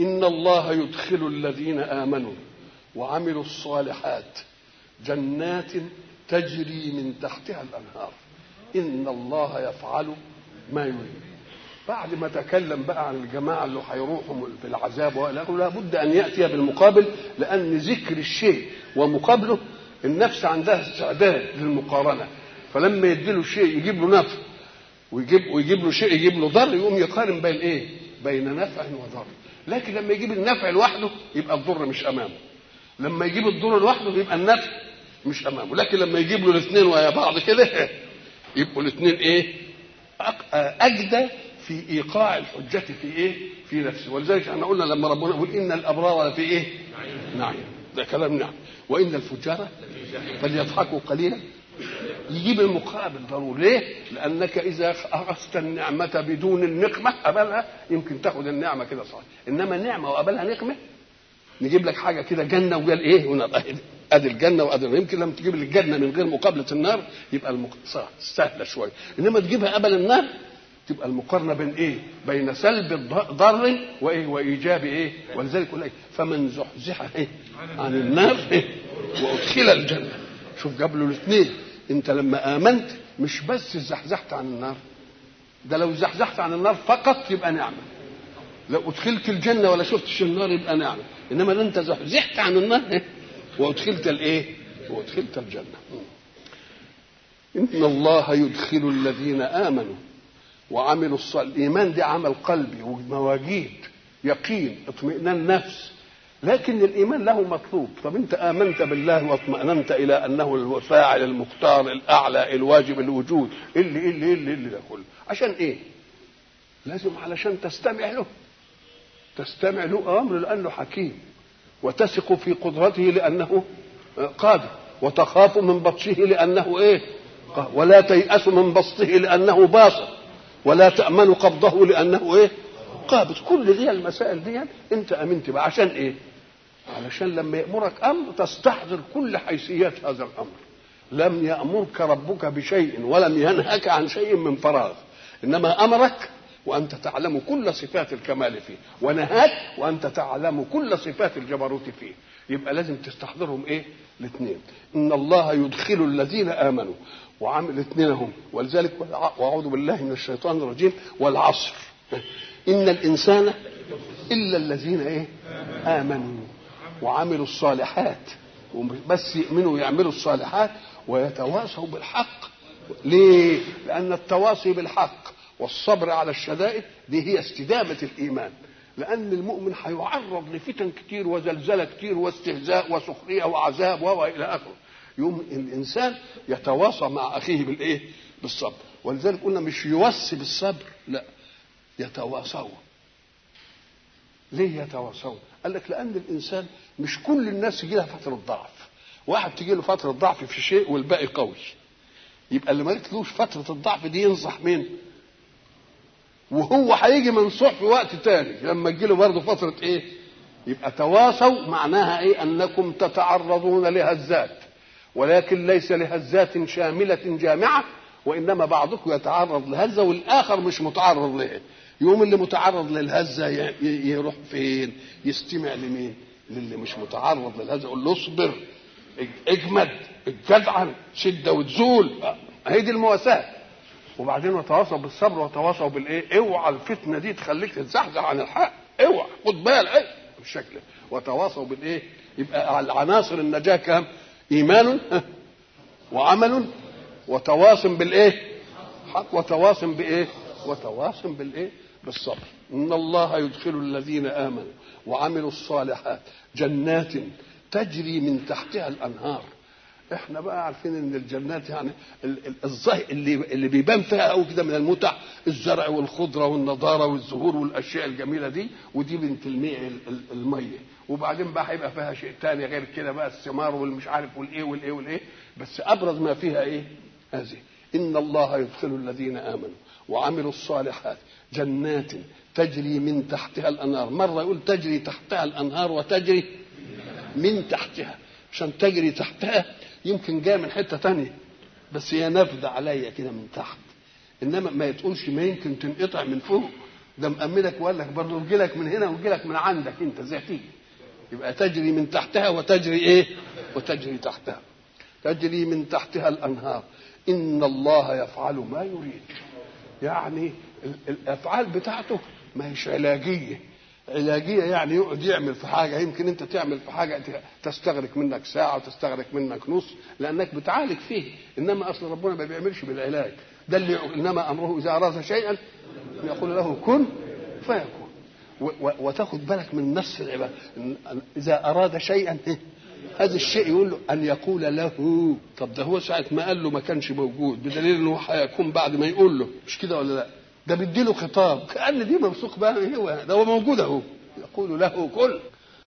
إن الله يدخل الذين آمنوا وعملوا الصالحات جنات تجري من تحتها الأنهار إن الله يفعل ما يريد بعد ما تكلم بقى عن الجماعة اللي هيروحوا في العذاب ولا بد أن يأتي بالمقابل لأن ذكر الشيء ومقابله النفس عندها استعداد للمقارنة فلما يديله شيء يجيب له نفع ويجيب ويجيب له شيء يجيب له ضر يقوم يقارن بين ايه؟ بين نفع وضر لكن لما يجيب النفع لوحده يبقى الضر مش امامه لما يجيب الضر لوحده يبقى النفع مش امامه لكن لما يجيب له الاثنين ويا بعض كده يبقوا الاثنين ايه اجدى في ايقاع الحجه في ايه في نفسه ولذلك احنا قلنا لما ربنا يقول ان الابرار في ايه نعيم ده كلام نعم وان الفجار فليضحكوا قليلا يجيب المقابل ضروري ليه؟ لانك اذا اخذت النعمه بدون النقمه قبلها يمكن تاخذ النعمه كده صحيح انما نعمه وقبلها نقمه نجيب لك حاجه كده جنه وقال ايه ونار ادي الجنه وادي يمكن لما تجيب لي الجنه من غير مقابله النار يبقى المقصه سهله شويه انما تجيبها قبل النار تبقى المقارنه بين ايه؟ بين سلب ضر وايه؟ وايجاب ايه؟ ولذلك يقول ايه؟ فمن زحزح ايه؟ عن النار إيه؟ وادخل الجنه شوف جاب له الاثنين انت لما امنت مش بس زحزحت عن النار ده لو زحزحت عن النار فقط يبقى نعمه لو ادخلت الجنه ولا شفتش النار يبقى نعمه انما انت زحزحت عن النار إيه؟ وادخلت الايه وادخلت الجنه ان الله يدخل الذين امنوا وعملوا الصالحات الايمان ده عمل قلبي ومواجيد يقين اطمئنان نفس لكن الايمان له مطلوب طب انت امنت بالله واطمأننت الى انه الفاعل المختار الاعلى الواجب الوجود اللي اللي اللي اللي ده كله عشان ايه لازم علشان تستمع له تستمع له امر لانه حكيم وتثق في قدرته لانه قادر وتخاف من بطشه لانه ايه ولا تيأس من بسطه لانه باسط ولا تأمن قبضه لانه ايه قابض كل دي المسائل دي انت امنت بقى عشان ايه علشان لما يأمرك أمر تستحضر كل حيثيات هذا الأمر لم يأمرك ربك بشيء ولم ينهك عن شيء من فراغ إنما أمرك وأنت تعلم كل صفات الكمال فيه ونهاك وأنت تعلم كل صفات الجبروت فيه يبقى لازم تستحضرهم إيه الاثنين إن الله يدخل الذين آمنوا وعمل الاثنين هم ولذلك وأعوذ بالله من الشيطان الرجيم والعصر إن الإنسان إلا الذين إيه آمنوا وعملوا الصالحات بس يؤمنوا ويعملوا الصالحات ويتواصوا بالحق ليه؟ لأن التواصي بالحق والصبر على الشدائد دي هي استدامة الإيمان لأن المؤمن هيعرض لفتن كتير وزلزلة كتير واستهزاء وسخرية وعذاب وإلى آخره يوم الإنسان يتواصى مع أخيه بالإيه؟ بالصبر ولذلك قلنا مش يوصي بالصبر لا يتواصوا ليه يتواصون؟ قال لك لأن الإنسان مش كل الناس تجي لها فترة ضعف واحد تجي له فترة ضعف في شيء والباقي قوي يبقى اللي ما جاتلوش فترة الضعف دي ينصح مين؟ وهو هيجي منصوح في وقت تاني لما تجي له برضه فترة إيه؟ يبقى تواصوا معناها إيه؟ أنكم تتعرضون لهزات ولكن ليس لهزات شاملة جامعة وإنما بعضكم يتعرض لهزة والآخر مش متعرض لها يوم اللي متعرض للهزة يروح فين يستمع لمين للي مش متعرض للهزة يقول له اصبر اجمد اتجدعن شدة وتزول هي دي المواساة وبعدين وتواصوا بالصبر وتواصوا بالايه اوعى الفتنة دي تخليك تتزحزح عن الحق اوعى خد بالك ايه بالشكل وتواصوا بالايه يبقى العناصر النجاة كام ايمان وعمل وتواص بالايه حق وتواص بايه وتواص بالايه بالصبر ان الله يدخل الذين امنوا وعملوا الصالحات جنات تجري من تحتها الانهار احنا بقى عارفين ان الجنات يعني الظاهر اللي اللي بيبان فيها قوي كده من المتع الزرع والخضره والنضاره والزهور والاشياء الجميله دي ودي بنت الماء الميه وبعدين بقى هيبقى فيها شيء تاني غير كده بقى الثمار والمش عارف والايه والايه والايه بس ابرز ما فيها ايه؟ هذه ان الله يدخل الذين امنوا وعملوا الصالحات جنات تجري من تحتها الانهار مره يقول تجري تحتها الانهار وتجري من تحتها عشان تجري تحتها يمكن جايه من حته تانية بس هي نافذه عليا كده من تحت انما ما تقولش ما يمكن تنقطع من فوق ده مأمنك وقال لك برضه يجي لك من هنا ويجي لك من عندك انت ذاتيا يبقى تجري من تحتها وتجري ايه وتجري تحتها تجري من تحتها الانهار ان الله يفعل ما يريد يعني الافعال بتاعته ما هيش علاجيه علاجيه يعني يقعد يعمل في حاجه يمكن انت تعمل في حاجه تستغرق منك ساعه وتستغرق منك نص لانك بتعالج فيه انما اصل ربنا ما بيعملش بالعلاج ده اللي انما امره اذا اراد شيئا يقول له كن فيكون وتاخد بالك من نص العباده اذا اراد شيئا هذا الشيء يقول له ان يقول له طب ده هو ساعه ما قال له ما كانش موجود بدليل انه هيكون بعد ما يقول له مش كده ولا لا ده بيديله خطاب كان دي موثوق بقى هو ده هو موجود اهو يقول له كن